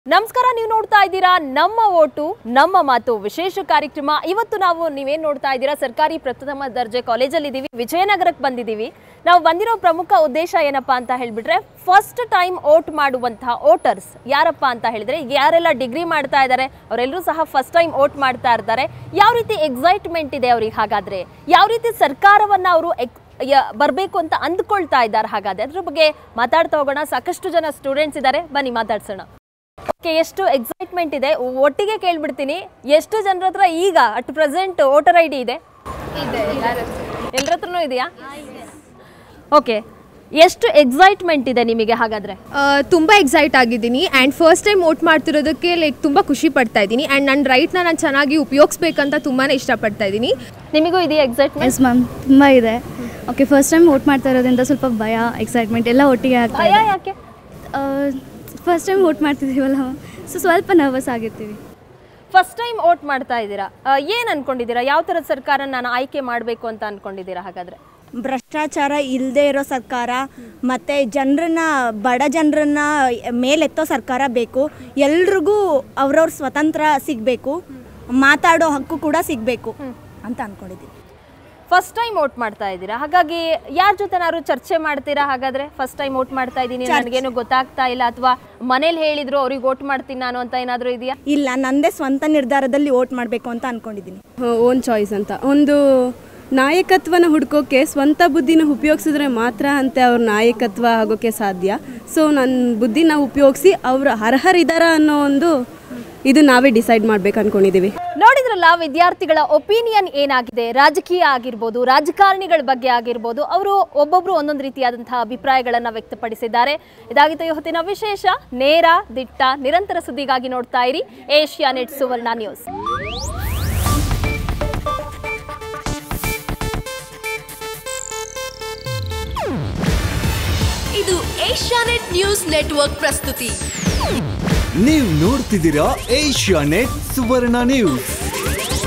ನಮಸ್ಕಾರ ನೀವು ನೋಡ್ತಾ ಇದ್ದೀರಾ ನಮ್ಮ ಓಟು ನಮ್ಮ ಮಾತು ವಿಶೇಷ ಕಾರ್ಯಕ್ರಮ ಇವತ್ತು ನಾವು ನೀವೇನ್ ನೋಡ್ತಾ ಇದ್ದೀರಾ ಸರ್ಕಾರಿ ಪ್ರಥಮ ದರ್ಜೆ ಕಾಲೇಜಲ್ಲಿ ಇದ್ದೀವಿ ವಿಜಯನಗರಕ್ಕೆ ಬಂದಿದ್ದೀವಿ ನಾವು ಬಂದಿರೋ ಪ್ರಮುಖ ಉದ್ದೇಶ ಏನಪ್ಪಾ ಅಂತ ಹೇಳ್ಬಿಟ್ರೆ ಫಸ್ಟ್ ಟೈಮ್ ಓಟ್ ಮಾಡುವಂತಹ ವೋಟರ್ಸ್ ಯಾರಪ್ಪ ಅಂತ ಹೇಳಿದ್ರೆ ಈಗ ಯಾರೆಲ್ಲ ಡಿಗ್ರಿ ಮಾಡ್ತಾ ಇದ್ದಾರೆ ಅವರೆಲ್ಲರೂ ಸಹ ಫಸ್ಟ್ ಟೈಮ್ ಓಟ್ ಮಾಡ್ತಾ ಇರ್ತಾರೆ ಯಾವ ರೀತಿ ಎಕ್ಸೈಟ್ಮೆಂಟ್ ಇದೆ ಅವ್ರಿಗೆ ಹಾಗಾದ್ರೆ ಯಾವ ರೀತಿ ಸರ್ಕಾರವನ್ನ ಅವರು ಬರಬೇಕು ಅಂತ ಅಂದ್ಕೊಳ್ತಾ ಇದ್ದಾರೆ ಹಾಗಾದ್ರೆ ಅದ್ರ ಬಗ್ಗೆ ಮಾತಾಡ್ತಾ ಹೋಗೋಣ ಸಾಕಷ್ಟು ಜನ ಸ್ಟೂಡೆಂಟ್ಸ್ ಇದ್ದಾರೆ ಬನ್ನಿ ಮಾತಾಡ್ಸೋಣ ಓಕೆ ಎಷ್ಟು ಎಕ್ಸೈಟ್ಮೆಂಟ್ ಇದೆ ಒಟ್ಟಿಗೆ ಕೇಳ್ಬಿಡ್ತೀನಿ ಎಷ್ಟು ಜನರ ಹತ್ರ ಈಗ at present voter I D ಇದೆ ಎಲ್ಲರ ಹತ್ರನೂ ಇದೆಯಾ ಓಕೆ ಎಷ್ಟು ಎಕ್ಸೈಟ್ಮೆಂಟ್ ಇದೆ ನಿಮಗೆ ಹಾಗಾದ್ರೆ ತುಂಬ ಎಕ್ಸೈಟ್ ಆಗಿದ್ದೀನಿ ಆ್ಯಂಡ್ ಫಸ್ಟ್ ಟೈಮ್ ವೋಟ್ ಮಾಡ್ತಿರೋದಕ್ಕೆ ಲೈಕ್ ತುಂಬ ಖುಷಿ ಪಡ್ತಾ ಇದ್ದೀನಿ ಆ್ಯಂಡ್ ನನ್ನ ರೈಟ್ನ ನಾನು ಚೆನ್ನಾಗಿ ಉಪಯೋಗಿಸ್ಬೇಕಂತ ತುಂಬಾ ಇಷ್ಟಪಡ್ತಾ ಇದ್ದೀನಿ ನಿಮಗೂ ಇದೆಯಾ ಎಕ್ಸೈಟ್ಮೆಂಟ್ ಎಸ್ ಮ್ಯಾಮ್ ತುಂಬ ಇದೆ ಓಕೆ ಫಸ್ಟ್ ಟೈಮ್ ವೋಟ್ ಮಾಡ್ತಾ ಇರೋದ್ರಿಂದ ಸ್ವಲ್ಪ ಭಯ ಎಕ್ಸೈಟ್ಮೆಂಟ್ ಎಲ್ಲ ಒಟ್ಟಿಗೆ ಆಗ್ತಾ ಭಯ ಇದೆ ಯಾಕೆ ಫಸ್ಟ್ ಟೈಮ್ ವೋಟ್ ಮಾಡ್ತಿದ್ದೀವಲ್ಲ ಸೊ ಸ್ವಲ್ಪ ನರ್ವಸ್ ಆಗಿರ್ತೀವಿ ಫಸ್ಟ್ ಟೈಮ್ ವೋಟ್ ಮಾಡ್ತಾ ಇದ್ದೀರಾ ಏನು ಅನ್ಕೊಂಡಿದ್ದೀರಾ ಯಾವ ಥರದ ಸರ್ಕಾರ ನಾನು ಆಯ್ಕೆ ಮಾಡಬೇಕು ಅಂತ ಅನ್ಕೊಂಡಿದ್ದೀರಾ ಹಾಗಾದ್ರೆ ಭ್ರಷ್ಟಾಚಾರ ಇಲ್ಲದೆ ಇರೋ ಸರ್ಕಾರ ಮತ್ತು ಜನರನ್ನ ಬಡ ಜನರನ್ನ ಮೇಲೆತ್ತೋ ಸರ್ಕಾರ ಬೇಕು ಎಲ್ರಿಗೂ ಅವ್ರವ್ರ ಸ್ವತಂತ್ರ ಸಿಗಬೇಕು ಮಾತಾಡೋ ಹಕ್ಕು ಕೂಡ ಸಿಗಬೇಕು ಅಂತ ಅಂದ್ಕೊಂಡಿದ್ದೀನಿ ಫಸ್ಟ್ ಟೈಮ್ ವೋಟ್ ಮಾಡ್ತಾ ಇದ್ದೀರಾ ಹಾಗಾಗಿ ಯಾರ ಜೊತೆನಾದ್ರು ಚರ್ಚೆ ಮಾಡ್ತೀರಾ ಹಾಗಾದ್ರೆ ಫಸ್ಟ್ ಟೈಮ್ ವೋಟ್ ಮಾಡ್ತಾ ಇದ್ದೀನಿ ನನಗೇನು ಗೊತ್ತಾಗ್ತಾ ಇಲ್ಲ ಅಥವಾ ಮನೇಲಿ ಹೇಳಿದ್ರು ಅವ್ರಿಗೆ ವೋಟ್ ಮಾಡ್ತೀನಿ ನಾನು ಅಂತ ಏನಾದರೂ ಇದೆಯಾ ಇಲ್ಲ ನಂದೇ ಸ್ವಂತ ನಿರ್ಧಾರದಲ್ಲಿ ವೋಟ್ ಮಾಡಬೇಕು ಅಂತ ಅಂದ್ಕೊಂಡಿದ್ದೀನಿ ಓನ್ ಚಾಯ್ಸ್ ಅಂತ ಒಂದು ನಾಯಕತ್ವನ ಹುಡ್ಕೋಕೆ ಸ್ವಂತ ಬುದ್ಧಿನ ಉಪಯೋಗಿಸಿದ್ರೆ ಮಾತ್ರ ಅಂತ ಅವ್ರ ನಾಯಕತ್ವ ಆಗೋಕ್ಕೆ ಸಾಧ್ಯ ಸೊ ನನ್ನ ಬುದ್ಧಿನ ಉಪಯೋಗಿಸಿ ಅವರು ಅರ್ಹರಿದ್ದಾರ ಅನ್ನೋ ಒಂದು ಇದು ನಾವೇ ಡಿಸೈಡ್ ಮಾಡ್ಬೇಕು ಅನ್ಕೊಂಡಿದ್ದೀವಿ ನೋಡಿದ್ರಲ್ಲ ವಿದ್ಯಾರ್ಥಿಗಳ ಒಪಿನಿಯನ್ ಏನಾಗಿದೆ ರಾಜಕೀಯ ಆಗಿರ್ಬೋದು ರಾಜಕಾರಣಿಗಳ ಬಗ್ಗೆ ಆಗಿರ್ಬೋದು ಅವರು ಒಬ್ಬೊಬ್ರು ಒಂದೊಂದು ರೀತಿಯಾದಂತಹ ಅಭಿಪ್ರಾಯಗಳನ್ನ ವ್ಯಕ್ತಪಡಿಸಿದ್ದಾರೆ ಇದಾಗಿತ್ತು ಈ ಹೊತ್ತಿನ ವಿಶೇಷ ನೇರ ದಿಟ್ಟ ನಿರಂತರ ಸುದ್ದಿಗಾಗಿ ನೋಡ್ತಾ ಇರಿ ಏಷ್ಯಾ ನೆಟ್ ಸುವರ್ಣ ನ್ಯೂಸ್ ಇದು ಏಷ್ಯಾನೆಟ್ ನ್ಯೂಸ್ ನೆಟ್ವರ್ಕ್ ಪ್ರಸ್ತುತಿ ನೀವು ನೋಡ್ತಿದ್ದೀರಾ ಏಷ್ಯಾ ನೆಟ್ ಸುವರ್ಣ ನ್ಯೂಸ್